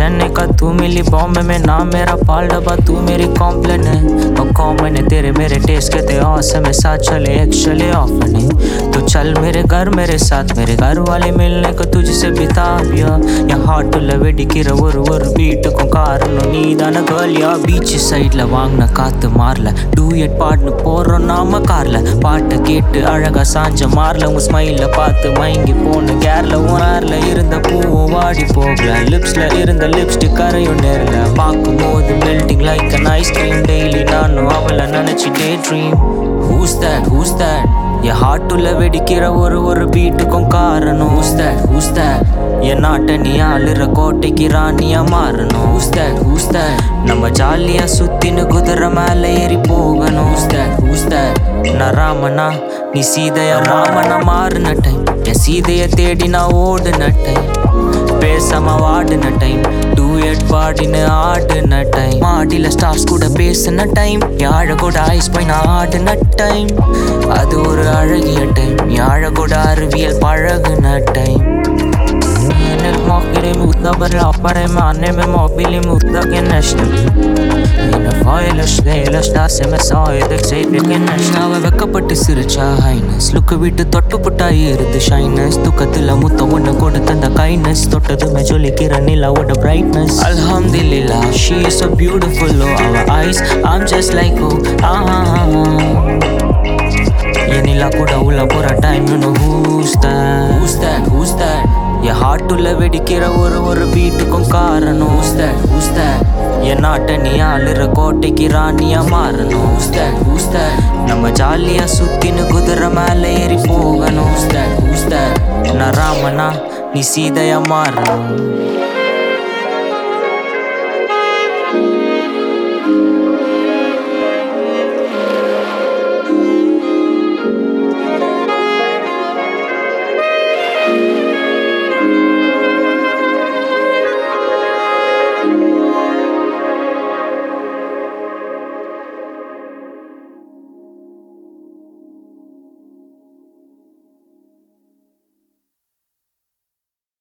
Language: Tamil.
चेन्नई का तू मिली बॉम्बे में नाम मेरा पाल डबा तू मेरी कॉम्प्लेन है और कॉमन है तेरे मेरे टेस्ट के ते औसम है साथ चले एक चले ऑफन है तो चल मेरे घर मेरे साथ मेरे घर वाले मिलने को तुझसे बिता दिया या ஹாட்டுல வெடிக்கிற ஒரு ஒரு பீட்டுக்கும் காரணம் நீதான கேர்லியா பீச் சைட்ல வாங்கின காத்து மாறல டூயட் பாட்னு போறோம் நாம கார்ல பாட்டை கேட்டு அழகா சாஞ்ச மாறல உங்க ஸ்மைல பார்த்து மயங்கி போன கேர்ல உனார்ல இருந்த பூவும் வாடி போகல லிப்ஸ்ல இருந்த லிப்ஸ்டிக் கரையும் நேரல பார்க்கும் போது melting like an ice cream daily நானும் அவளை நினைச்சு daydream who's that who's that என் ஹார்ட்டுல வெடிக்கிற ஒரு ஒரு பீட்டுக்கும் காரணம் ஹூஸ் தட் ஹூஸ் தட் என் நாட்டை நீ ஆளுற கோட்டைக்கு ராணியா மாறணும் ஹூஸ் தட் ஹூஸ் தட் நம்ம ஜாலியா சுத்தின்னு குதிரை மேல ஏறி போகணும் ஹூஸ் தட் ஹூஸ் தட் நான் ராமனா நீ சீதையா ராமனா மாறின டைம் என் சீதைய தேடி நான் ஓடுன டைம் பேசாம வாடின டைம் டூயட் பாடின ஆடின டைம் மாடியில ஸ்டார்ஸ் கூட பேசின டைம் யாழ கூட ஐஸ் பைன ஆடின டைம் அது ஒரு அழகிய டைம் யாழ கூட அறிவியல் பழகுன time En el mokere mutla bara appare manne med mobili mutla geneshtem Mina foile shvela stase me soide xepe geneshtem அவ வெக்கப்பட்டு சிரிச்சா ஹைனஸ் லுக்கு விட்டு தொட்டு புட்டா ஏறுது ஷைனஸ் துக்கத்துல முத்த ஒண்ணு கொடுத்த அந்த கைனஸ் தொட்டதுமே ஜொலிக்கிற நிலாவோட பிரைட்னஸ் அல்ஹம்துலில்லா she is so beautiful oh our eyes I'm just like oh ah, ah, ah, ah. என் நிலா கூட உள்ள போற time who's that who's that who's that என் ஹார்ட்டுல வெடிக்கிற ஒரு ஒரு பீட்டுக்கும் காரணம் ஹூஸ் தட் ஹூஸ் தட் என் நாட்டை நீ ஆளுற கோட்டைக்கு ராணியா மாறணும் ஹூஸ் தட் ஹூஸ் தட் நம்ம ஜாலியா சுத்தின்னு குதிரை மேல ஏறி போகணும் ஹூஸ் தட் ஹூஸ் தட் நான் ராமனா நீ சீதையா மாறணும்